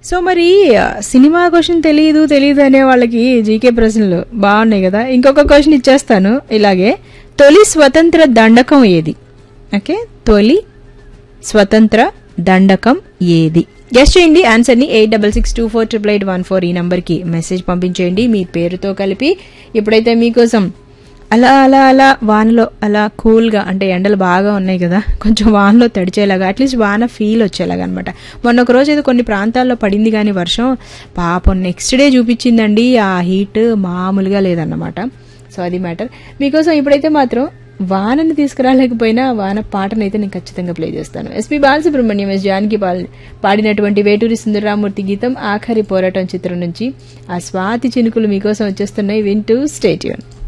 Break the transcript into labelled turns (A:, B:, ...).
A: so మరి ఆ, cinema question తెలియదు తెలియదు అనే వాళ్ళకి జీకే ప్రశ్నలు బాగున్నాయి కదా ఇంకొక క్వశ్చన్ ఇచ్చేస్తాను ఇలాగే తొలి స్వతంత్ర దండకం ఏది ఓకే తొలి స్వతంత్ర దండకం ఏది గెస్ట్ చేయండి ఆన్సర్ని eight double six two four triple eight one four ఈ నంబర్కి మెసేజ్ పంపించేయండి మీ పేరుతో కలిపి ఇప్పుడైతే మీకోసం అలా అలా అలా వానలో అలా కూల్గా అంటే ఎండలు బాగా ఉన్నాయి కదా కొంచెం వానలో తడిచేలాగా అట్లీస్ట్ వాన ఫీల్ వచ్చేలాగా అనమాట మొన్న ఒక రోజు ఏదో కొన్ని ప్రాంతాల్లో పడింది కానీ వర్షం పాపం నెక్స్ట్ డే చూపించిందండి ఆ హీట్ మామూలుగా లేదన్నమాట సో అది మ్యాటర్ మీకోసం ఇప్పుడైతే మాత్రం వానని తీసుకురాలేకపోయినా వాన పాటనైతే నేను ఖచ్చితంగా ప్లే చేస్తాను ఎస్పి బాలసుబ్రహ్మణ్యం ఎస్ జానకి పాల్ పాడినటువంటి వేటూరి సుందరరామూర్తి గీతం ఆఖరి పోరాటం చిత్రం నుంచి ఆ స్వాతి చినుకులు మీకోసం వచ్చేస్తున్నాయి వింటూ స్టేట్యూన్